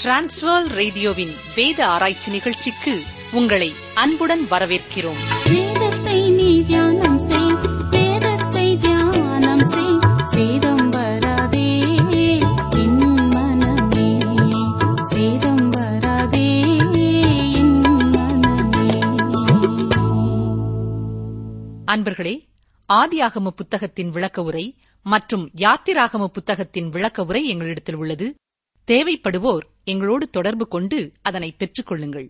transfer ரேடியோவின் வேத ஆராய்ச்சி நிகழ்ச்சிக்கு உங்களை அன்புடன் வரவேற்கிறோம் வேதத்தை நீ தியானம் செய் வேதத்தை தியானம் செய் சேதம் வராதே என் மனமே சேதம் வராதே என் மனமே அன்பர்களே ஆதியாகம புத்தகத்தின் விளக்க உரை மற்றும் யாத்திராகம புத்தகத்தின் விளக்க உரை எங்களிடத்தில் உள்ளது தேவைப்படுவோர் எங்களோடு தொடர்பு கொண்டு அதனை பெற்றுக் கொள்ளுங்கள்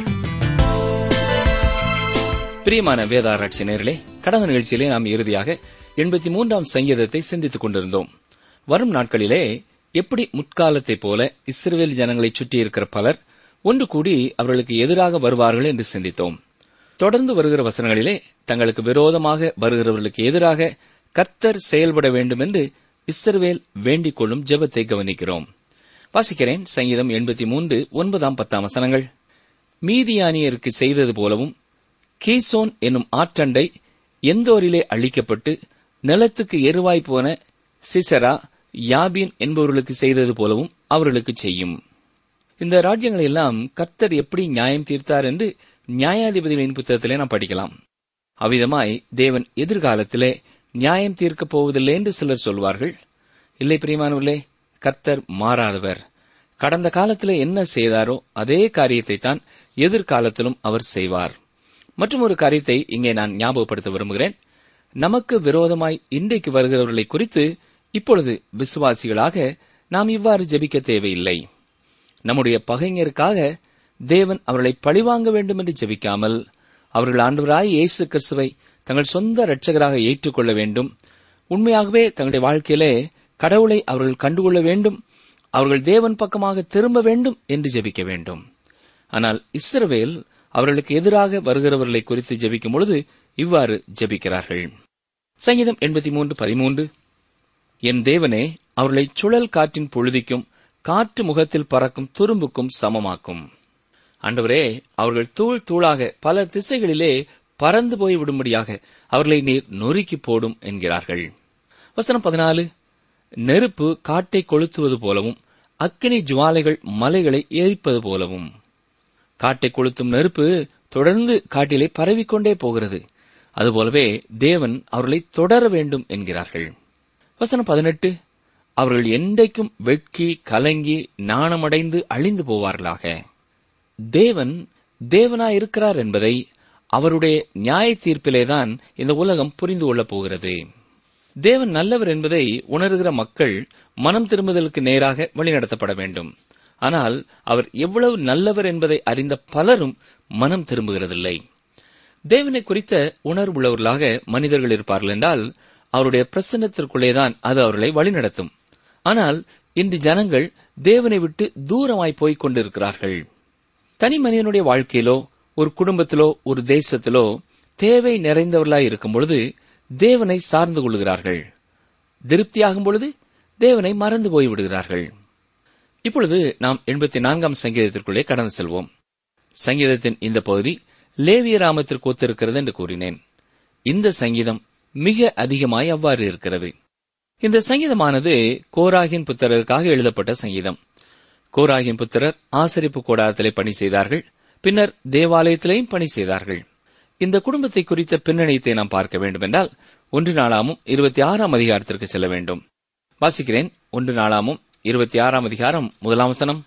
பிரியமான வேதாராய்ச்சி நேர்களே கடந்த நிகழ்ச்சியிலே நாம் இறுதியாக எண்பத்தி மூன்றாம் சங்கீதத்தை சிந்தித்துக் கொண்டிருந்தோம் வரும் நாட்களிலே எப்படி முற்காலத்தைப் போல இஸ்ரேல் ஜனங்களை சுற்றியிருக்கிற பலர் ஒன்று கூடி அவர்களுக்கு எதிராக வருவார்கள் என்று சிந்தித்தோம் தொடர்ந்து வருகிற வசனங்களிலே தங்களுக்கு விரோதமாக வருகிறவர்களுக்கு எதிராக கர்த்தர் செயல்பட வேண்டும் என்று இஸ்ரவேல் வேண்டிக் கொள்ளும் ஜெபத்தை கவனிக்கிறோம் வாசிக்கிறேன் சங்கீதம் எண்பத்தி மூன்று ஒன்பதாம் பத்தாம் வசனங்கள் மீதியானியருக்கு செய்தது போலவும் கீசோன் என்னும் ஆற்றண்டை எந்தோரிலே அழிக்கப்பட்டு நிலத்துக்கு எருவாய் போன சிசரா யாபீன் என்பவர்களுக்கு செய்தது போலவும் அவர்களுக்கு செய்யும் இந்த ராஜ்யங்களை எல்லாம் கர்த்தர் எப்படி நியாயம் தீர்த்தார் என்று நியாயாதிபதிகளின் புத்தகத்திலே நாம் படிக்கலாம் அவ்விதமாய் தேவன் எதிர்காலத்திலே நியாயம் தீர்க்கப் போவதில்லை என்று சிலர் சொல்வார்கள் இல்லை பிரியமானவர்களே கர்த்தர் மாறாதவர் கடந்த காலத்திலே என்ன செய்தாரோ அதே காரியத்தை தான் எதிர்காலத்திலும் அவர் செய்வார் மற்றும் ஒரு காரியத்தை இங்கே நான் ஞாபகப்படுத்த விரும்புகிறேன் நமக்கு விரோதமாய் இன்றைக்கு வருகிறவர்களை குறித்து இப்பொழுது விசுவாசிகளாக நாம் இவ்வாறு ஜெபிக்க தேவையில்லை நம்முடைய பகைஞருக்காக தேவன் அவர்களை பழிவாங்க வேண்டும் என்று ஜெபிக்காமல் அவர்கள் ஆண்டவராய் இயேசு கிறிஸ்துவை தங்கள் சொந்த இரட்சகராக ஏற்றுக்கொள்ள வேண்டும் உண்மையாகவே தங்களுடைய வாழ்க்கையிலே கடவுளை அவர்கள் கண்டுகொள்ள வேண்டும் அவர்கள் தேவன் பக்கமாக திரும்ப வேண்டும் என்று ஜெபிக்க வேண்டும் ஆனால் இஸ்ரவேல் அவர்களுக்கு எதிராக வருகிறவர்களை குறித்து ஜெபிக்கும் பொழுது இவ்வாறு ஜெபிக்கிறார்கள் சங்கீதம் எண்பத்தி மூன்று பதிமூன்று என் தேவனே அவர்களை சுழல் காற்றின் பொழுதிக்கும் காற்று முகத்தில் பறக்கும் துரும்புக்கும் சமமாக்கும் ஆண்டவரே அவர்கள் தூள் தூளாக பல திசைகளிலே பறந்து போய் விடும்படியாக அவர்களை நீர் நொறுக்கி போடும் என்கிறார்கள் வசனம் பதினாலு நெருப்பு காட்டை கொளுத்துவது போலவும் அக்கினி ஜுவாலைகள் மலைகளை எரிப்பது போலவும் காட்டை கொளுத்தும் நெருப்பு தொடர்ந்து காட்டிலே பரவிக்கொண்டே போகிறது அதுபோலவே தேவன் அவர்களை தொடர வேண்டும் என்கிறார்கள் வசனம் பதினெட்டு அவர்கள் என்றைக்கும் வெட்கி கலங்கி நாணமடைந்து அழிந்து போவார்களாக தேவன் தேவனாயிருக்கிறார் என்பதை அவருடைய நியாய தீர்ப்பிலேதான் இந்த உலகம் புரிந்து கொள்ளப் போகிறது தேவன் நல்லவர் என்பதை உணர்கிற மக்கள் மனம் திரும்புதலுக்கு நேராக வழிநடத்தப்பட வேண்டும் ஆனால் அவர் எவ்வளவு நல்லவர் என்பதை அறிந்த பலரும் மனம் திரும்புகிறதில்லை தேவனை குறித்த உணர்வுள்ளவர்களாக மனிதர்கள் இருப்பார்கள் என்றால் அவருடைய பிரசன்னத்திற்குள்ளேதான் அது அவர்களை வழிநடத்தும் ஆனால் இன்று ஜனங்கள் தேவனை விட்டு தூரமாய் போய்க் கொண்டிருக்கிறார்கள் தனி மனிதனுடைய வாழ்க்கையிலோ ஒரு குடும்பத்திலோ ஒரு தேசத்திலோ தேவை நிறைந்தவர்களாய் இருக்கும் பொழுது தேவனை சார்ந்து கொள்கிறார்கள் திருப்தியாகும் பொழுது தேவனை மறந்து போய்விடுகிறார்கள் இப்பொழுது நாம் எண்பத்தி நான்காம் சங்கீதத்திற்குள்ளே கடந்து செல்வோம் சங்கீதத்தின் இந்த பகுதி லேவிய ராமத்திற்கு ஒத்திருக்கிறது என்று கூறினேன் இந்த சங்கீதம் மிக அதிகமாய் அவ்வாறு இருக்கிறது இந்த சங்கீதமானது கோராகின் புத்திரருக்காக எழுதப்பட்ட சங்கீதம் கோராகின் புத்திரர் ஆசரிப்பு கூடாரத்திலே பணி செய்தார்கள் பின்னர் தேவாலயத்திலேயும் பணி செய்தார்கள் இந்த குடும்பத்தை குறித்த பின்னணியத்தை நாம் பார்க்க வேண்டும் என்றால் ஒன்று நாளாமும் இருபத்தி ஆறாம் அதிகாரத்திற்கு செல்ல வேண்டும் வாசிக்கிறேன் ஒன்று நாளாமும் இருபத்தி ஆறாம் அதிகாரம் முதலாம் வசனம்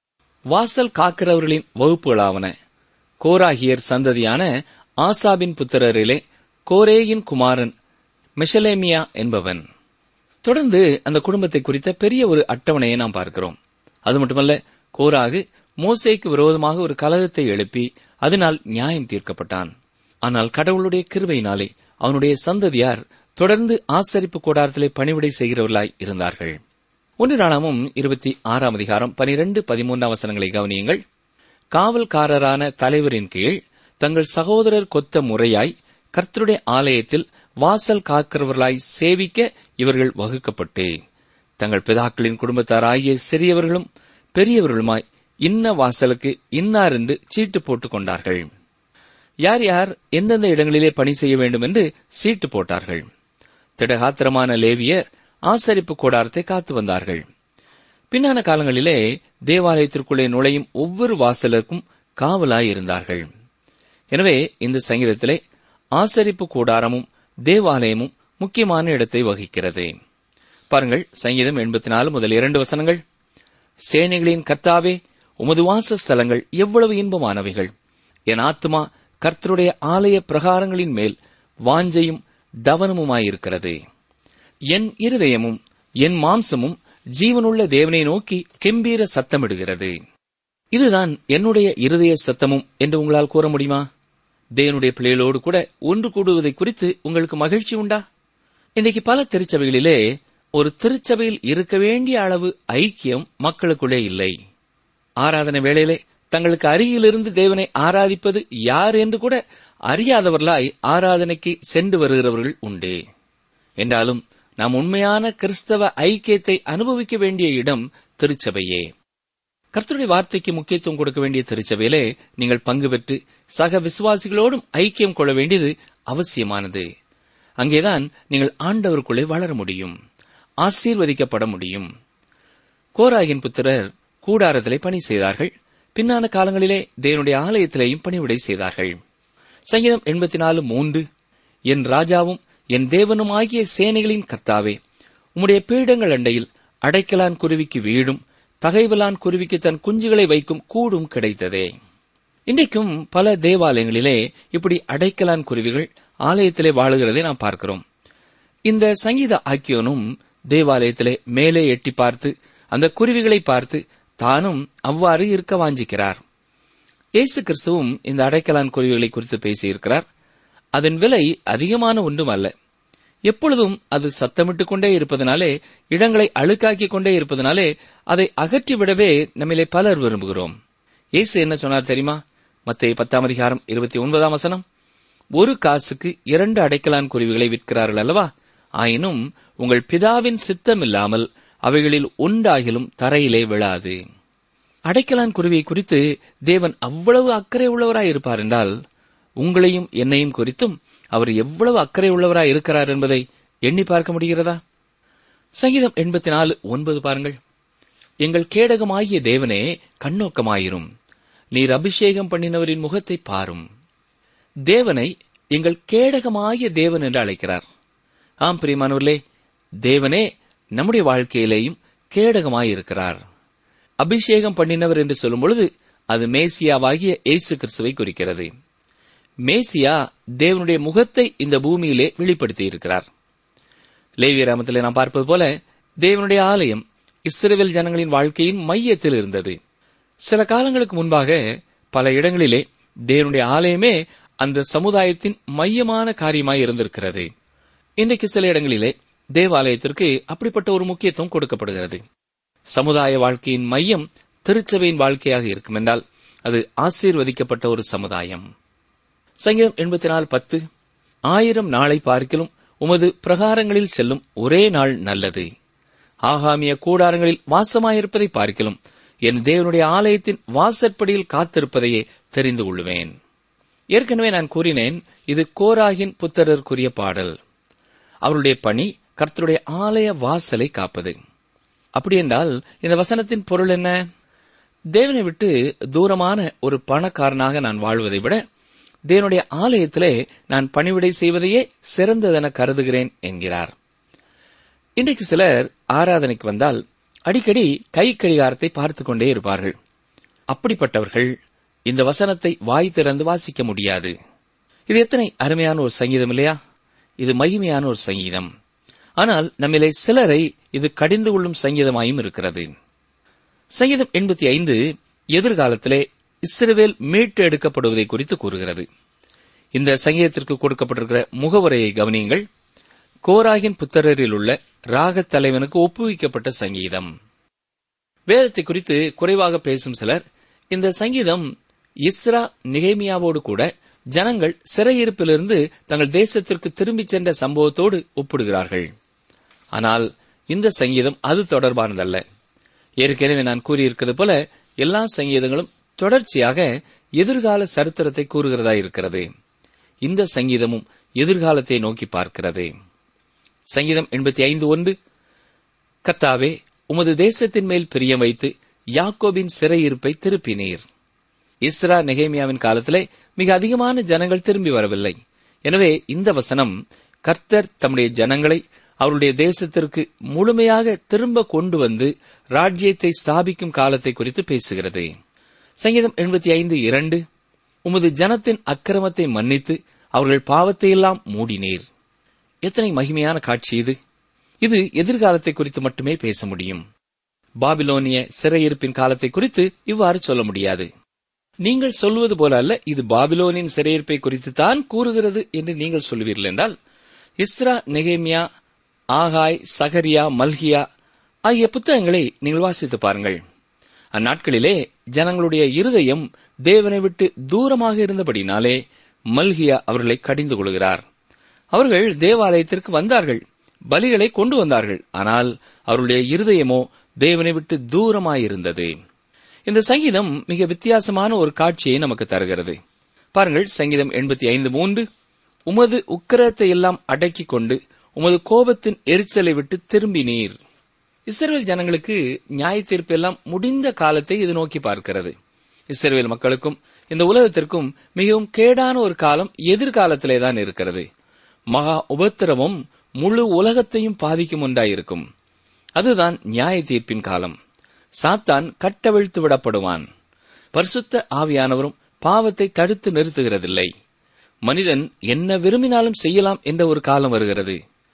வாசல் காக்கிறவர்களின் வகுப்புகளாவன கோராகியர் சந்ததியான ஆசாபின் புத்திரரிலே கோரேயின் குமாரன் மெஷலேமியா என்பவன் தொடர்ந்து அந்த குடும்பத்தை குறித்த பெரிய ஒரு அட்டவணையை நாம் பார்க்கிறோம் அது மட்டுமல்ல கோராகு மோசேக்கு விரோதமாக ஒரு கலகத்தை எழுப்பி அதனால் நியாயம் தீர்க்கப்பட்டான் ஆனால் கடவுளுடைய கிருபையினாலே அவனுடைய சந்ததியார் தொடர்ந்து ஆசரிப்பு கூடாரத்திலே பணிவிடை செய்கிறவர்களாய் இருந்தார்கள் ஒன்று நாளாமும் இருபத்தி ஆறாம் அதிகாரம் பனிரெண்டு பதிமூன்றாம் வசனங்களை கவனியுங்கள் காவல்காரரான தலைவரின் கீழ் தங்கள் சகோதரர் கொத்த முறையாய் கர்த்தருடைய ஆலயத்தில் வாசல் காக்கிறவர்களாய் சேவிக்க இவர்கள் வகுக்கப்பட்டு தங்கள் பிதாக்களின் குடும்பத்தாராகிய சிறியவர்களும் பெரியவர்களுமாய் இன்ன வாசலுக்கு இன்னார் என்று சீட்டு போட்டுக் கொண்டார்கள் யார் யார் எந்தெந்த இடங்களிலே பணி செய்ய வேண்டும் என்று சீட்டு போட்டார்கள் திடகாத்திரமான லேவியர் ஆசரிப்பு கூடாரத்தை காத்து வந்தார்கள் பின்னான காலங்களிலே தேவாலயத்திற்குள்ளே நுழையும் ஒவ்வொரு வாசலருக்கும் காவலாயிருந்தார்கள் எனவே இந்த சங்கீதத்திலே ஆசரிப்பு கூடாரமும் தேவாலயமும் முக்கியமான இடத்தை வகிக்கிறது பாருங்கள் சங்கீதம் எண்பத்தி நாலு முதல் இரண்டு வசனங்கள் சேனைகளின் கர்த்தாவே உமது வாசஸ்தலங்கள் எவ்வளவு இன்பமானவைகள் என் ஆத்துமா கர்த்தருடைய ஆலய பிரகாரங்களின் மேல் வாஞ்சையும் தவனமுமாயிருக்கிறது என் இருதயமும் என் மாம்சமும் ஜீவனுள்ள தேவனை நோக்கி கெம்பீர சத்தமிடுகிறது இதுதான் என்னுடைய இருதய சத்தமும் என்று உங்களால் கூற முடியுமா தேவனுடைய பிள்ளைகளோடு கூட ஒன்று கூடுவதை குறித்து உங்களுக்கு மகிழ்ச்சி உண்டா இன்றைக்கு பல திருச்சபைகளிலே ஒரு திருச்சபையில் இருக்க வேண்டிய அளவு ஐக்கியம் மக்களுக்குள்ளே இல்லை ஆராதனை வேளையிலே தங்களுக்கு அருகிலிருந்து தேவனை ஆராதிப்பது யார் என்று கூட அறியாதவர்களாய் ஆராதனைக்கு சென்று வருகிறவர்கள் உண்டு என்றாலும் நாம் உண்மையான கிறிஸ்தவ ஐக்கியத்தை அனுபவிக்க வேண்டிய இடம் திருச்சபையே கர்த்தருடைய வார்த்தைக்கு முக்கியத்துவம் கொடுக்க வேண்டிய திருச்சபையிலே நீங்கள் பங்கு பெற்று சக விசுவாசிகளோடும் ஐக்கியம் கொள்ள வேண்டியது அவசியமானது அங்கேதான் நீங்கள் ஆண்டவருக்குள்ளே வளர முடியும் ஆசீர்வதிக்கப்பட முடியும் கோராகின் புத்திரர் கூடாரத்திலே பணி செய்தார்கள் பின்னான காலங்களிலே தேவனுடைய ஆலயத்திலேயும் பணிவிடை செய்தார்கள் சங்கீதம் எண்பத்தி நாலு மூன்று என் ராஜாவும் என் தேவனுமாகிய சேனைகளின் கர்த்தாவே உம்முடைய பீடங்கள் அண்டையில் அடைக்கலான் குருவிக்கு வீடும் தகைவலான் குருவிக்கு தன் குஞ்சுகளை வைக்கும் கூடும் கிடைத்ததே இன்றைக்கும் பல தேவாலயங்களிலே இப்படி அடைக்கலான் குருவிகள் ஆலயத்திலே வாழுகிறதை நாம் பார்க்கிறோம் இந்த சங்கீத ஆக்கியோனும் தேவாலயத்திலே மேலே எட்டி பார்த்து அந்த குருவிகளை பார்த்து தானும் அவ்வாறு இருக்க வாஞ்சிக்கிறார் இயேசு கிறிஸ்துவும் இந்த அடைக்கலான் குருவிகளை குறித்து பேசியிருக்கிறார் அதன் விலை அதிகமான ஒன்றும் அல்ல எப்பொழுதும் அது சத்தமிட்டுக் கொண்டே இருப்பதனாலே இடங்களை அழுக்காக்கிக் கொண்டே இருப்பதனாலே அதை அகற்றிவிடவே நம்மிலே பலர் விரும்புகிறோம் இயேசு என்ன சொன்னார் தெரியுமா மத்திய பத்தாம் அதிகாரம் இருபத்தி ஒன்பதாம் வசனம் ஒரு காசுக்கு இரண்டு அடைக்கலான் குருவிகளை விற்கிறார்கள் அல்லவா ஆயினும் உங்கள் பிதாவின் சித்தமில்லாமல் அவைகளில் ஒன்றாகிலும் தரையிலே விழாது அடைக்கலான் குருவியை குறித்து தேவன் அவ்வளவு அக்கறை உள்ளவராய் இருப்பார் என்றால் உங்களையும் என்னையும் குறித்தும் அவர் எவ்வளவு அக்கறை உள்ளவராய் இருக்கிறார் என்பதை எண்ணி பார்க்க முடிகிறதா சங்கீதம் எண்பத்தி நாலு ஒன்பது பாருங்கள் எங்கள் கேடகமாகிய தேவனே கண்ணோக்கமாயிரும் நீர் அபிஷேகம் பண்ணினவரின் முகத்தை பாரும் தேவனை எங்கள் கேடகமாகிய தேவன் என்று அழைக்கிறார் ஆம் பிரியமானவர்களே தேவனே நம்முடைய வாழ்க்கையிலேயும் கேடகமாயிருக்கிறார் அபிஷேகம் பண்ணினவர் என்று சொல்லும் பொழுது அது மேசியாவாகிய இயேசு கிறிஸ்துவை குறிக்கிறது மேசியா தேவனுடைய முகத்தை இந்த பூமியிலே வெளிப்படுத்தி இருக்கிறார் லேவிய ராமத்திலே நாம் பார்ப்பது போல தேவனுடைய ஆலயம் இஸ்ரேல் ஜனங்களின் வாழ்க்கையின் மையத்தில் இருந்தது சில காலங்களுக்கு முன்பாக பல இடங்களிலே தேவனுடைய ஆலயமே அந்த சமுதாயத்தின் மையமான காரியமாய் இருந்திருக்கிறது இன்றைக்கு சில இடங்களிலே தேவாலயத்திற்கு அப்படிப்பட்ட ஒரு முக்கியத்துவம் கொடுக்கப்படுகிறது சமுதாய வாழ்க்கையின் மையம் திருச்சபையின் வாழ்க்கையாக இருக்கும் என்றால் அது ஆசீர்வதிக்கப்பட்ட ஒரு சமுதாயம் சங்கீதம் எண்பத்தி நாலு பத்து ஆயிரம் நாளை பார்க்கிலும் உமது பிரகாரங்களில் செல்லும் ஒரே நாள் நல்லது ஆகாமிய கூடாரங்களில் வாசமாயிருப்பதை பார்க்கிலும் என் தேவனுடைய ஆலயத்தின் வாசற்படியில் காத்திருப்பதையே தெரிந்து கொள்வேன் ஏற்கனவே நான் கூறினேன் இது கோராகின் புத்தரருக்குரிய பாடல் அவருடைய பணி கர்த்தருடைய ஆலய வாசலை காப்பது அப்படி என்றால் இந்த வசனத்தின் பொருள் என்ன தேவனை விட்டு தூரமான ஒரு பணக்காரனாக நான் வாழ்வதை விட தேவனுடைய ஆலயத்திலே நான் பணிவிடை செய்வதையே சிறந்ததென கருதுகிறேன் என்கிறார் இன்றைக்கு சிலர் ஆராதனைக்கு வந்தால் அடிக்கடி கை கடிகாரத்தை பார்த்துக் கொண்டே இருப்பார்கள் அப்படிப்பட்டவர்கள் இந்த வசனத்தை வாய் திறந்து வாசிக்க முடியாது இது எத்தனை அருமையான ஒரு சங்கீதம் இல்லையா இது மகிமையான ஒரு சங்கீதம் ஆனால் நம்மிலே சிலரை இது கடிந்து கொள்ளும் சங்கீதமாயும் இருக்கிறது சங்கீதம் எண்பத்தி ஐந்து எதிர்காலத்திலே இஸ்ரவேல் மீட்டு எடுக்கப்படுவதை குறித்து கூறுகிறது இந்த சங்கீதத்திற்கு கொடுக்கப்பட்டிருக்கிற முகவுரையை கவனியுங்கள் கோராகின் புத்தரில் உள்ள ராகத் தலைவனுக்கு ஒப்புவிக்கப்பட்ட சங்கீதம் வேதத்தை குறித்து குறைவாக பேசும் சிலர் இந்த சங்கீதம் இஸ்ரா நிகேமியாவோடு கூட ஜனங்கள் சிறையிருப்பிலிருந்து தங்கள் தேசத்திற்கு திரும்பிச் சென்ற சம்பவத்தோடு ஒப்பிடுகிறார்கள் ஆனால் இந்த சங்கீதம் அது தொடர்பானதல்ல ஏற்கனவே நான் கூறியிருக்கிறது போல எல்லா சங்கீதங்களும் தொடர்ச்சியாக எதிர்கால சரித்திரத்தை கூறுகிறதா இருக்கிறது இந்த சங்கீதமும் எதிர்காலத்தை நோக்கி பார்க்கிறது சங்கீதம் எண்பத்தி ஐந்து ஒன்று கத்தாவே உமது தேசத்தின் மேல் பிரியம் வைத்து யாக்கோபின் சிறையிருப்பை திருப்பினீர் இஸ்ரா நெகேமியாவின் காலத்திலே மிக அதிகமான ஜனங்கள் திரும்பி வரவில்லை எனவே இந்த வசனம் கர்த்தர் தம்முடைய ஜனங்களை அவருடைய தேசத்திற்கு முழுமையாக திரும்ப கொண்டு வந்து ராஜ்யத்தை ஸ்தாபிக்கும் காலத்தை குறித்து பேசுகிறது சங்கீதம் எண்பத்தி ஐந்து இரண்டு உமது ஜனத்தின் அக்கிரமத்தை மன்னித்து அவர்கள் பாவத்தையெல்லாம் மூடினீர் எத்தனை மகிமையான காட்சி இது இது எதிர்காலத்தை குறித்து மட்டுமே பேச முடியும் பாபிலோனிய சிறையிருப்பின் காலத்தை குறித்து இவ்வாறு சொல்ல முடியாது நீங்கள் சொல்வது போல அல்ல இது பாபிலோனின் சிறையிருப்பை குறித்து தான் கூறுகிறது என்று நீங்கள் சொல்வீர்கள் என்றால் இஸ்ரா நெகேமியா ஆகாய் சகரியா மல்கியா ஆகிய புத்தகங்களை நீங்கள் வாசித்து பாருங்கள் அந்நாட்களிலே ஜனங்களுடைய இருதயம் தேவனை விட்டு தூரமாக இருந்தபடினாலே மல்கியா அவர்களை கடிந்து கொள்கிறார் அவர்கள் தேவாலயத்திற்கு வந்தார்கள் பலிகளை கொண்டு வந்தார்கள் ஆனால் அவருடைய இருதயமோ தேவனை விட்டு தூரமாயிருந்தது இந்த சங்கீதம் மிக வித்தியாசமான ஒரு காட்சியை நமக்கு தருகிறது பாருங்கள் சங்கீதம் எண்பத்தி ஐந்து மூன்று உமது உக்கிரத்தை எல்லாம் அடக்கிக் கொண்டு உமது கோபத்தின் எரிச்சலை விட்டு திரும்பினீர் இஸ்ரேல் ஜனங்களுக்கு நியாய தீர்ப்பு எல்லாம் முடிந்த காலத்தை இது நோக்கி பார்க்கிறது இஸ்ரேல் மக்களுக்கும் இந்த உலகத்திற்கும் மிகவும் கேடான ஒரு காலம் எதிர்காலத்திலே தான் இருக்கிறது மகா உபத்திரமும் முழு உலகத்தையும் பாதிக்கும் ஒன்றாயிருக்கும் அதுதான் நியாய தீர்ப்பின் காலம் சாத்தான் கட்டவிழ்த்து விடப்படுவான் பரிசுத்த ஆவியானவரும் பாவத்தை தடுத்து நிறுத்துகிறதில்லை மனிதன் என்ன விரும்பினாலும் செய்யலாம் என்ற ஒரு காலம் வருகிறது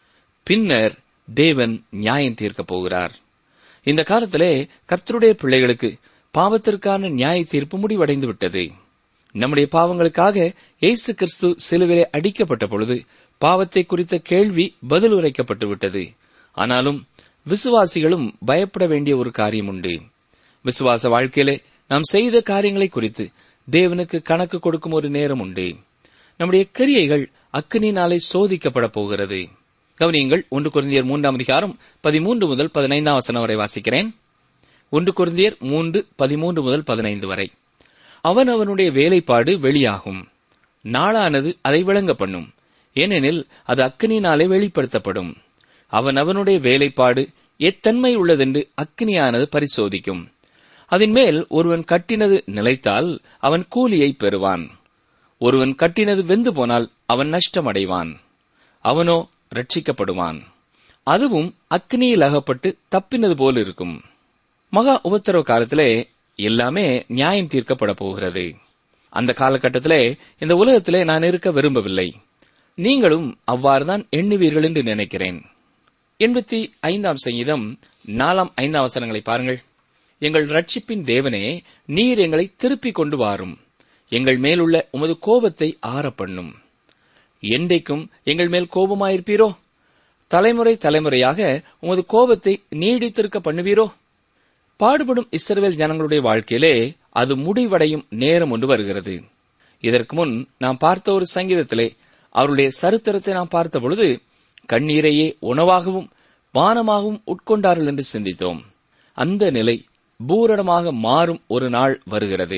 பின்னர் தேவன் நியாயம் தீர்க்கப் போகிறார் இந்த காலத்திலே கர்த்தருடைய பிள்ளைகளுக்கு பாவத்திற்கான நியாய தீர்ப்பு முடிவடைந்து விட்டது நம்முடைய பாவங்களுக்காக இயேசு கிறிஸ்து சிலுவிலே அடிக்கப்பட்ட பொழுது பாவத்தை குறித்த கேள்வி பதில் உரைக்கப்பட்டு விட்டது ஆனாலும் விசுவாசிகளும் பயப்பட வேண்டிய ஒரு காரியம் உண்டு விசுவாச வாழ்க்கையிலே நாம் செய்த காரியங்களை குறித்து தேவனுக்கு கணக்கு கொடுக்கும் ஒரு நேரம் உண்டு நம்முடைய கிரியைகள் அக்கினினாலே சோதிக்கப்பட போகிறது கவனியங்கள் ஒன்று குருந்தியர் மூன்றாம் அதிகாரம் பதிமூன்று முதல் பதினைந்தாம் வசனம் வரை வாசிக்கிறேன் ஒன்று குருந்தியர் மூன்று பதிமூன்று முதல் பதினைந்து வரை அவன் அவனுடைய வேலைப்பாடு வெளியாகும் நாளானது அதை விளங்க பண்ணும் ஏனெனில் அது அக்கினினாலே வெளிப்படுத்தப்படும் அவன் அவனுடைய வேலைப்பாடு எத்தன்மை உள்ளதென்று அக்கினியானது பரிசோதிக்கும் அதன் மேல் ஒருவன் கட்டினது நிலைத்தால் அவன் கூலியை பெறுவான் ஒருவன் கட்டினது வெந்து போனால் அவன் நஷ்டமடைவான் அவனோ ரட்சிக்கப்படுவான் அதுவும் அக்னியில் அகப்பட்டு தப்பினது போல் இருக்கும் மகா உபத்திரவ காலத்திலே எல்லாமே நியாயம் தீர்க்கப்பட போகிறது அந்த காலகட்டத்திலே இந்த உலகத்திலே நான் இருக்க விரும்பவில்லை நீங்களும் அவ்வாறுதான் எண்ணுவீர்கள் என்று நினைக்கிறேன் எண்பத்தி ஐந்தாம் சங்கீதம் நாலாம் ஐந்தாம் வசனங்களை பாருங்கள் எங்கள் ரட்சிப்பின் தேவனே நீர் எங்களை திருப்பிக் கொண்டு வாரும் எங்கள் மேலுள்ள உமது கோபத்தை ஆறப்பண்ணும் என்றைக்கும் எங்கள் மேல் கோபமாயிருப்பீரோ தலைமுறை தலைமுறையாக உமது கோபத்தை நீடித்திருக்க பண்ணுவீரோ பாடுபடும் இஸ்ரவேல் ஜனங்களுடைய வாழ்க்கையிலே அது முடிவடையும் நேரம் ஒன்று வருகிறது இதற்கு முன் நாம் பார்த்த ஒரு சங்கீதத்திலே அவருடைய சரித்திரத்தை நாம் பார்த்த பொழுது கண்ணீரையே உணவாகவும் பானமாகவும் உட்கொண்டார்கள் என்று சிந்தித்தோம் அந்த நிலை பூரணமாக மாறும் ஒரு நாள் வருகிறது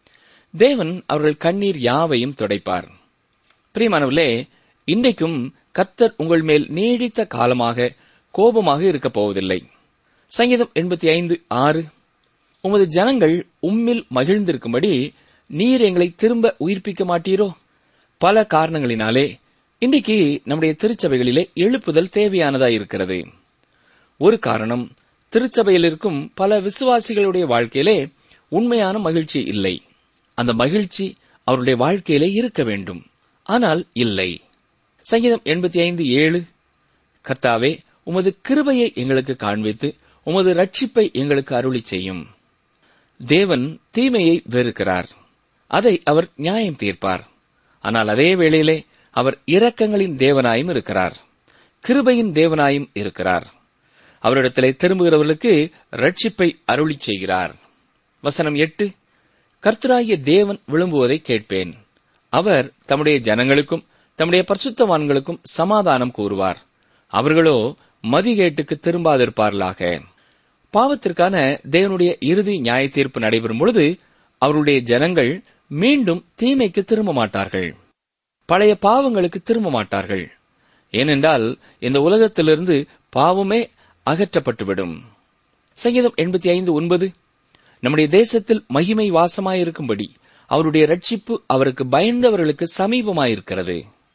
தேவன் அவர்கள் கண்ணீர் யாவையும் துடைப்பார் பிரியமானவர்களே இன்றைக்கும் கர்த்தர் உங்கள் மேல் நீடித்த காலமாக கோபமாக இருக்கப் போவதில்லை சங்கீதம் எண்பத்தி ஐந்து ஆறு உமது ஜனங்கள் உம்மில் மகிழ்ந்திருக்கும்படி நீர் எங்களை திரும்ப உயிர்ப்பிக்க மாட்டீரோ பல காரணங்களினாலே இன்றைக்கு நம்முடைய திருச்சபைகளிலே எழுப்புதல் தேவையானதா இருக்கிறது ஒரு காரணம் திருச்சபையில் இருக்கும் பல விசுவாசிகளுடைய வாழ்க்கையிலே உண்மையான மகிழ்ச்சி இல்லை அந்த மகிழ்ச்சி அவருடைய வாழ்க்கையிலே இருக்க வேண்டும் ஆனால் இல்லை சங்கீதம் எண்பத்தி ஐந்து ஏழு கர்த்தாவே உமது கிருபையை எங்களுக்கு காண்பித்து உமது ரட்சிப்பை எங்களுக்கு அருளி செய்யும் தேவன் தீமையை வெறுக்கிறார் அதை அவர் நியாயம் தீர்ப்பார் ஆனால் அதே வேளையிலே அவர் இரக்கங்களின் தேவனாயும் இருக்கிறார் கிருபையின் தேவனாயும் இருக்கிறார் அவரிடத்திலே திரும்புகிறவர்களுக்கு ரட்சிப்பை அருளி செய்கிறார் வசனம் எட்டு கர்த்தராகிய தேவன் விழும்புவதை கேட்பேன் அவர் தம்முடைய ஜனங்களுக்கும் தம்முடைய பரிசுத்தவான்களுக்கும் சமாதானம் கூறுவார் அவர்களோ மதிகேட்டுக்கு திரும்பாதிருப்பார்களாக பாவத்திற்கான தேவனுடைய இறுதி நியாய தீர்ப்பு நடைபெறும் பொழுது அவருடைய ஜனங்கள் மீண்டும் தீமைக்கு திரும்ப மாட்டார்கள் பழைய பாவங்களுக்கு திரும்ப மாட்டார்கள் ஏனென்றால் இந்த உலகத்திலிருந்து பாவமே அகற்றப்பட்டுவிடும் சங்கீதம் எண்பத்தி ஐந்து ஒன்பது நம்முடைய தேசத்தில் மகிமை வாசமாயிருக்கும்படி அவருடைய ரட்சிப்பு அவருக்கு பயந்தவர்களுக்கு சமீபமாயிருக்கிறது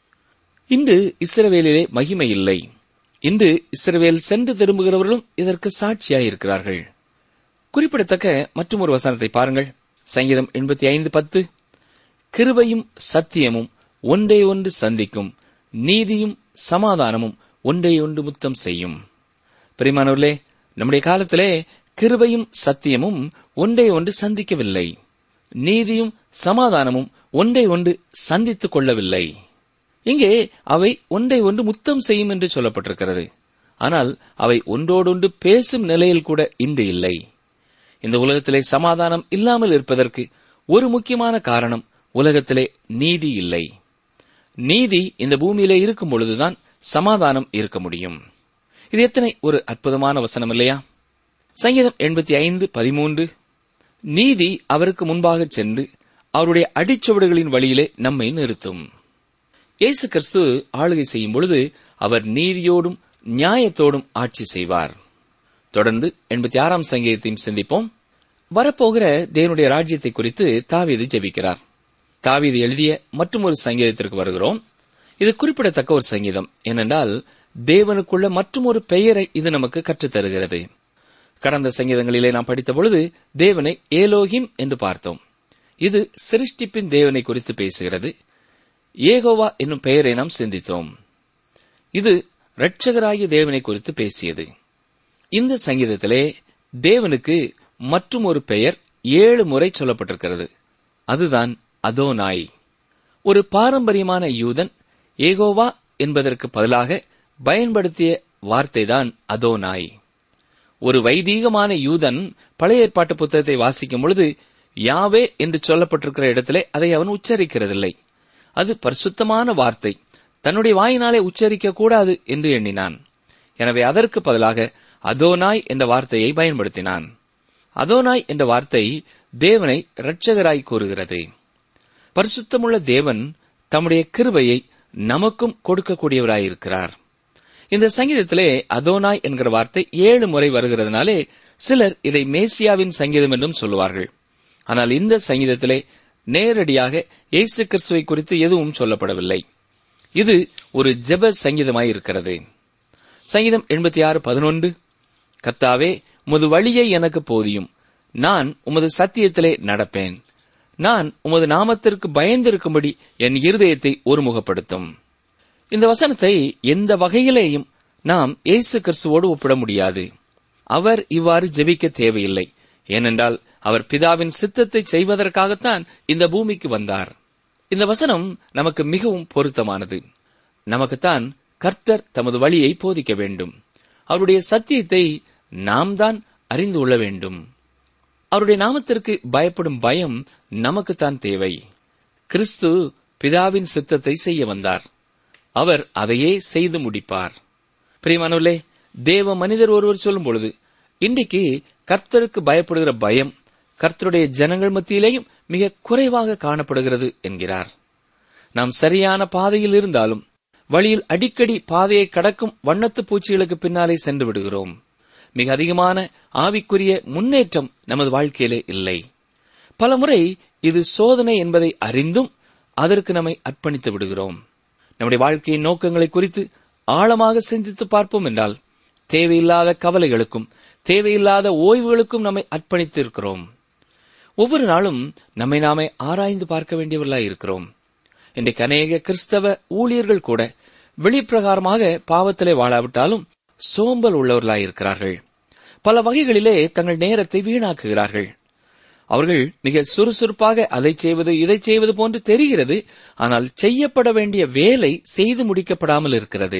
இன்று இஸ்ரவேலிலே மகிமை இல்லை இன்று இஸ்ரவேல் சென்று திரும்புகிறவர்களும் இதற்கு சாட்சியாயிருக்கிறார்கள் குறிப்பிடத்தக்க மற்றும் ஒரு வசனத்தை பாருங்கள் சங்கீதம் எண்பத்தி ஐந்து பத்து கிருபையும் சத்தியமும் ஒன்றே ஒன்று சந்திக்கும் நீதியும் சமாதானமும் ஒன்றே ஒன்று முத்தம் செய்யும் பிரிமானவர்களே நம்முடைய காலத்திலே கிருபையும் சத்தியமும் ஒன்றே ஒன்று சந்திக்கவில்லை நீதியும் சமாதானமும் ஒன்றை ஒன்று சந்தித்துக் கொள்ளவில்லை இங்கே அவை ஒன்றை ஒன்று முத்தம் செய்யும் என்று சொல்லப்பட்டிருக்கிறது ஆனால் அவை ஒன்றோடொன்று பேசும் நிலையில் கூட இன்று இல்லை இந்த உலகத்திலே சமாதானம் இல்லாமல் இருப்பதற்கு ஒரு முக்கியமான காரணம் உலகத்திலே நீதி இல்லை நீதி இந்த பூமியிலே இருக்கும் பொழுதுதான் சமாதானம் இருக்க முடியும் இது எத்தனை ஒரு அற்புதமான வசனம் இல்லையா சங்கீதம் எண்பத்தி ஐந்து பதிமூன்று நீதி அவருக்கு முன்பாக சென்று அவருடைய அடிச்சுவடுகளின் வழியிலே நம்மை நிறுத்தும் இயேசு கிறிஸ்து ஆளுகை செய்யும் பொழுது அவர் நீதியோடும் நியாயத்தோடும் ஆட்சி செய்வார் தொடர்ந்து எண்பத்தி ஆறாம் சங்கீதத்தையும் சிந்திப்போம் வரப்போகிற தேவனுடைய ராஜ்யத்தை குறித்து தாவீது ஜெபிக்கிறார் தாவீது எழுதிய மற்றும் ஒரு சங்கீதத்திற்கு வருகிறோம் இது குறிப்பிடத்தக்க ஒரு சங்கீதம் ஏனென்றால் தேவனுக்குள்ள மற்றும் ஒரு பெயரை இது நமக்கு கற்றுத் தருகிறது கடந்த சங்கீதங்களிலே நாம் படித்த பொழுது தேவனை ஏலோகிம் என்று பார்த்தோம் இது சிருஷ்டிப்பின் தேவனை குறித்து பேசுகிறது ஏகோவா என்னும் பெயரை நாம் சிந்தித்தோம் இது இரட்சகராகிய தேவனை குறித்து பேசியது இந்த சங்கீதத்திலே தேவனுக்கு மற்றும் ஒரு பெயர் ஏழு முறை சொல்லப்பட்டிருக்கிறது அதுதான் அதோனாய் ஒரு பாரம்பரியமான யூதன் ஏகோவா என்பதற்கு பதிலாக பயன்படுத்திய வார்த்தைதான் அதோனாய் ஒரு வைதீகமான யூதன் பழைய ஏற்பாட்டு புத்தகத்தை வாசிக்கும் பொழுது யாவே என்று சொல்லப்பட்டிருக்கிற இடத்திலே அதை அவன் உச்சரிக்கிறதில்லை அது பரிசுத்தமான வார்த்தை தன்னுடைய வாயினாலே உச்சரிக்க கூடாது என்று எண்ணினான் எனவே அதற்கு பதிலாக அதோனாய் என்ற வார்த்தையை பயன்படுத்தினான் அதோனாய் என்ற வார்த்தை தேவனை இரட்சகராய் கூறுகிறது பரிசுத்தமுள்ள தேவன் தம்முடைய கிருபையை நமக்கும் கொடுக்கக்கூடியவராயிருக்கிறார் இந்த சங்கீதத்திலே அதோனாய் என்கிற வார்த்தை ஏழு முறை வருகிறதுனாலே சிலர் இதை மேசியாவின் சங்கீதம் என்றும் சொல்லுவார்கள் ஆனால் இந்த சங்கீதத்திலே நேரடியாக இயேசு கிறிஸ்துவை குறித்து எதுவும் சொல்லப்படவில்லை இது ஒரு ஜெப சங்கீதமாய் இருக்கிறது சங்கீதம் எண்பத்தி ஆறு பதினொன்று கத்தாவே உமது வழியை எனக்கு போதியும் நான் உமது சத்தியத்திலே நடப்பேன் நான் உமது நாமத்திற்கு பயந்திருக்கும்படி என் இருதயத்தை ஒருமுகப்படுத்தும் இந்த வசனத்தை எந்த வகையிலேயும் நாம் இயேசு கிறிஸ்துவோடு ஒப்பிட முடியாது அவர் இவ்வாறு ஜெபிக்க தேவையில்லை ஏனென்றால் அவர் பிதாவின் சித்தத்தை செய்வதற்காகத்தான் இந்த பூமிக்கு வந்தார் இந்த வசனம் நமக்கு மிகவும் பொருத்தமானது நமக்குத்தான் கர்த்தர் தமது வழியை போதிக்க வேண்டும் அவருடைய சத்தியத்தை நாம் தான் அறிந்து கொள்ள வேண்டும் அவருடைய நாமத்திற்கு பயப்படும் பயம் நமக்குத்தான் தேவை கிறிஸ்து பிதாவின் சித்தத்தை செய்ய வந்தார் அவர் அதையே செய்து முடிப்பார் பிரியமானவர்களே தேவ மனிதர் ஒருவர் சொல்லும் பொழுது இன்றைக்கு கர்த்தருக்கு பயப்படுகிற பயம் கர்த்தருடைய ஜனங்கள் மத்தியிலேயும் மிக குறைவாக காணப்படுகிறது என்கிறார் நாம் சரியான பாதையில் இருந்தாலும் வழியில் அடிக்கடி பாதையை கடக்கும் வண்ணத்து பூச்சிகளுக்கு பின்னாலே சென்று விடுகிறோம் மிக அதிகமான ஆவிக்குரிய முன்னேற்றம் நமது வாழ்க்கையிலே இல்லை பலமுறை இது சோதனை என்பதை அறிந்தும் அதற்கு நம்மை அர்ப்பணித்து விடுகிறோம் நம்முடைய வாழ்க்கையின் நோக்கங்களை குறித்து ஆழமாக சிந்தித்து பார்ப்போம் என்றால் தேவையில்லாத கவலைகளுக்கும் தேவையில்லாத ஓய்வுகளுக்கும் நம்மை அர்ப்பணித்து இருக்கிறோம் ஒவ்வொரு நாளும் நம்மை நாமே ஆராய்ந்து பார்க்க வேண்டியவர்களாய் இருக்கிறோம் இன்றைக்கு அநேக கிறிஸ்தவ ஊழியர்கள் கூட வெளிப்பிரகாரமாக பாவத்திலே வாழாவிட்டாலும் சோம்பல் உள்ளவர்களாய் இருக்கிறார்கள் பல வகைகளிலே தங்கள் நேரத்தை வீணாக்குகிறார்கள் அவர்கள் மிக சுறுசுறுப்பாக அதை செய்வது இதை செய்வது போன்று தெரிகிறது ஆனால் செய்யப்பட வேண்டிய வேலை செய்து முடிக்கப்படாமல் இருக்கிறது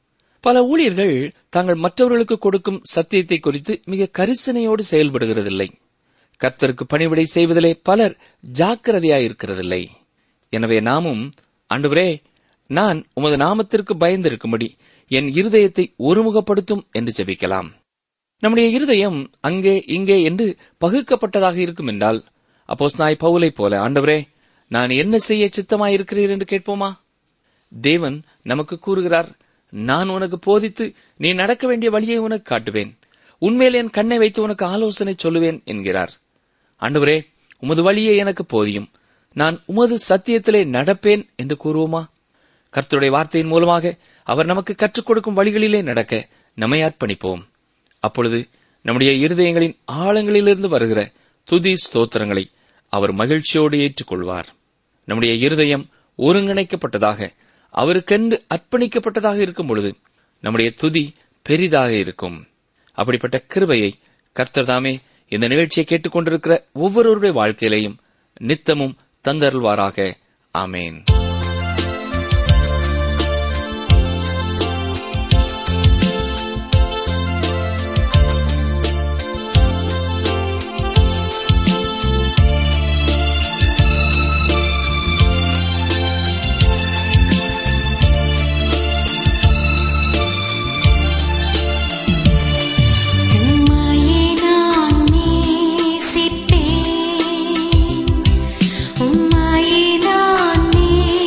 பல ஊழியர்கள் தாங்கள் மற்றவர்களுக்கு கொடுக்கும் சத்தியத்தை குறித்து மிக கரிசனையோடு செயல்படுகிறதில்லை கர்த்தருக்கு பணிவிடை செய்வதிலே பலர் ஜாக்கிரதையாயிருக்கிறதில்லை எனவே நாமும் ஆண்டவரே நான் உமது நாமத்திற்கு பயந்திருக்கும்படி என் இருதயத்தை ஒருமுகப்படுத்தும் என்று ஜெபிக்கலாம் நம்முடைய இருதயம் அங்கே இங்கே என்று பகுக்கப்பட்டதாக இருக்கும் என்றால் அப்போஸ் நாய் பவுலை போல ஆண்டவரே நான் என்ன செய்ய சித்தமாயிருக்கிறீர் என்று கேட்போமா தேவன் நமக்கு கூறுகிறார் நான் உனக்கு போதித்து நீ நடக்க வேண்டிய வழியை உனக்கு காட்டுவேன் உன்மேல் என் கண்ணை வைத்து உனக்கு ஆலோசனை சொல்லுவேன் என்கிறார் ஆண்டவரே உமது வழியே எனக்கு போதியும் நான் உமது சத்தியத்திலே நடப்பேன் என்று கூறுவோமா கர்த்தருடைய வார்த்தையின் மூலமாக அவர் நமக்கு கற்றுக் கொடுக்கும் வழிகளிலே நடக்க நம்மை அர்ப்பணிப்போம் அப்பொழுது நம்முடைய இருதயங்களின் ஆழங்களிலிருந்து வருகிற துதி ஸ்தோத்திரங்களை அவர் மகிழ்ச்சியோடு ஏற்றுக்கொள்வார் நம்முடைய இருதயம் ஒருங்கிணைக்கப்பட்டதாக அவருக்கென்று அர்ப்பணிக்கப்பட்டதாக இருக்கும் பொழுது நம்முடைய துதி பெரிதாக இருக்கும் அப்படிப்பட்ட கிருபையை கர்த்தர் தாமே இந்த நிகழ்ச்சியை கேட்டுக்கொண்டிருக்கிற ஒவ்வொருவருடைய வாழ்க்கையிலையும் நித்தமும் தந்தருள்வாராக ஆமேன் உம்மையே நான் நேசிப்பேன் உம்மையே நான் நேசிப்பேன்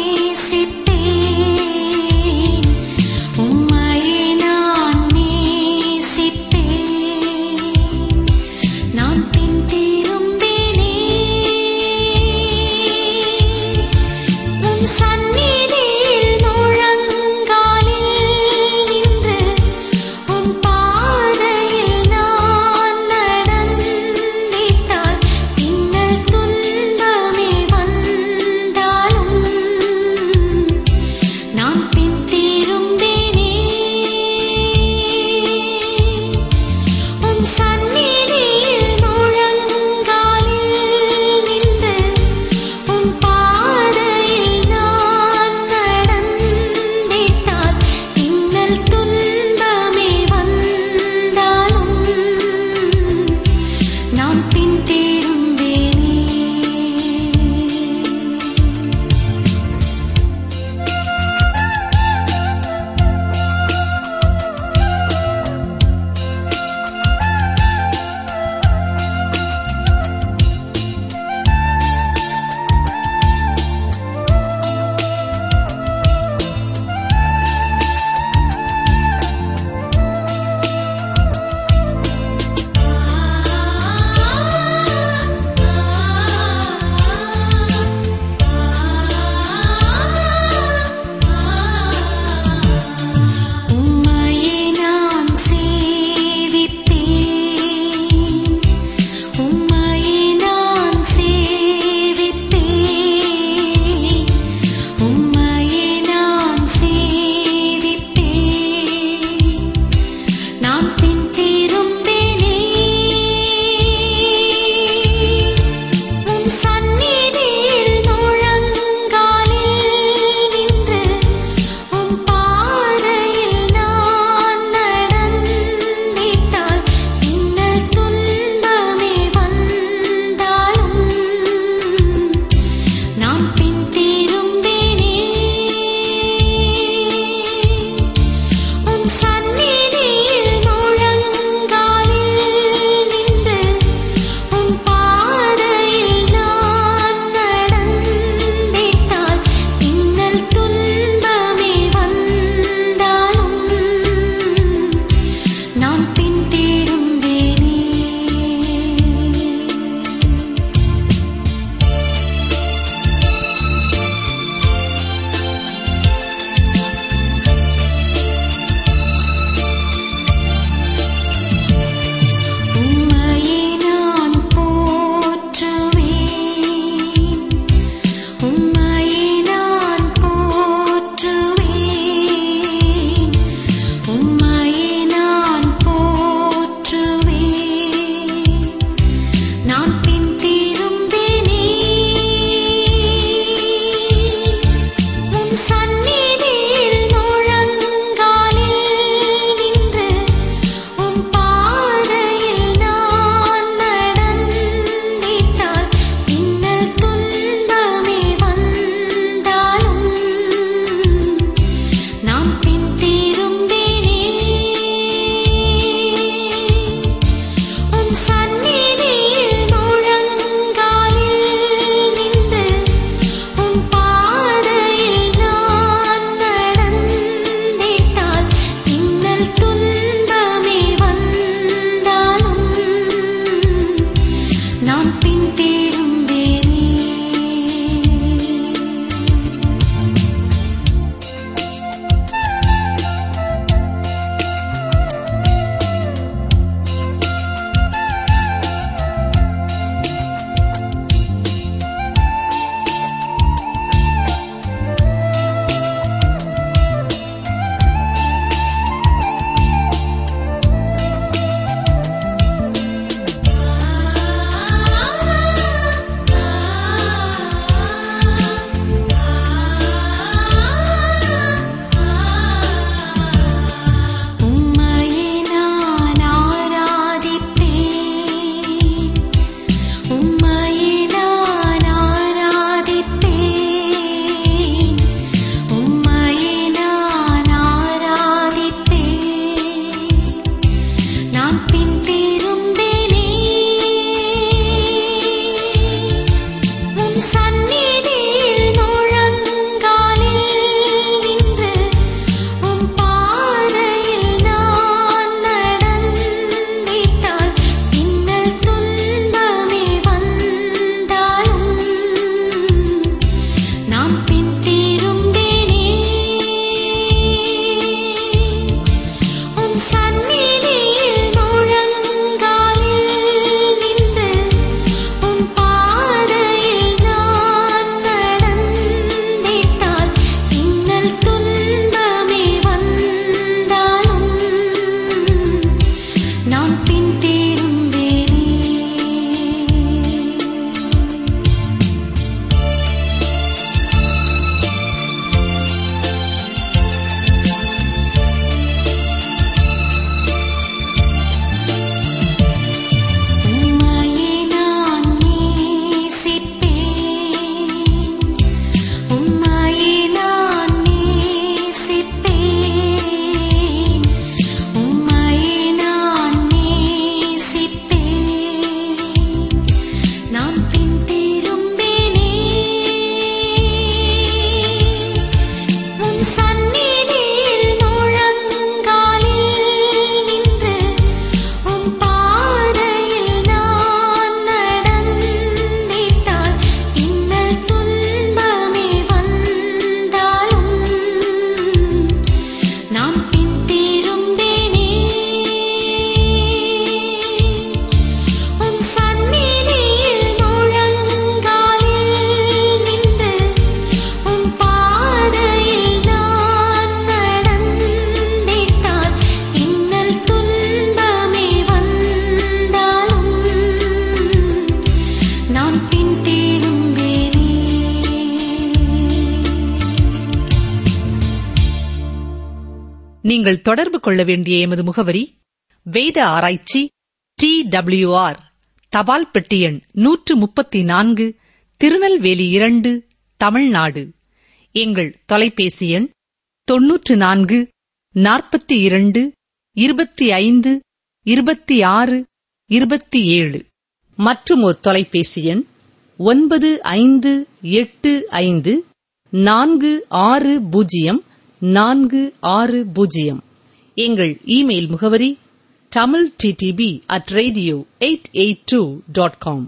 நீங்கள் தொடர்பு கொள்ள வேண்டிய எமது முகவரி வேத ஆராய்ச்சி டி ஆர் தபால் பெட்டி எண் நூற்று முப்பத்தி நான்கு திருநெல்வேலி இரண்டு தமிழ்நாடு எங்கள் தொலைபேசி எண் தொன்னூற்று நான்கு நாற்பத்தி இரண்டு இருபத்தி ஐந்து இருபத்தி ஆறு இருபத்தி ஏழு மற்றும் ஒரு தொலைபேசி எண் ஒன்பது ஐந்து எட்டு ஐந்து நான்கு ஆறு பூஜ்ஜியம் நான்கு ஆறு பூஜ்ஜியம் எங்கள் இமெயில் முகவரி Tamil DTP at radio eight eight two dot com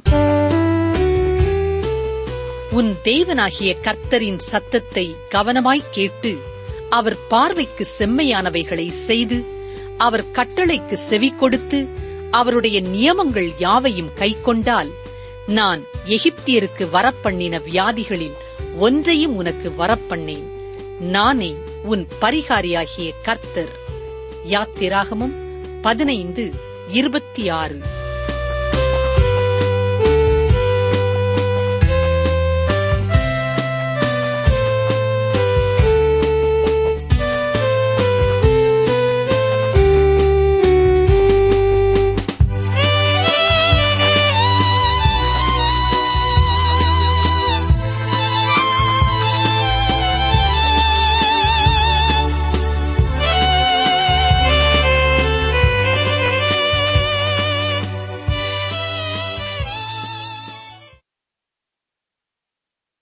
உன் தேவனாகிய கர்த்தரின் சத்தத்தை கவனமாய் கேட்டு அவர் பார்வைக்கு செம்மையானவைகளை செய்து அவர் கட்டளைக்கு செவி கொடுத்து அவருடைய நியமங்கள் யாவையும் கைக்கொண்டால் நான் எகிப்தியருக்கு வரப்பண்ணின வியாதிகளில் ஒன்றையும் உனக்கு வரப்பண்ணேன் நானே உன் பரிகாரியாகிய கர்த்தர் யாத்திராகமும் பதினைந்து இருபத்தி ஆறு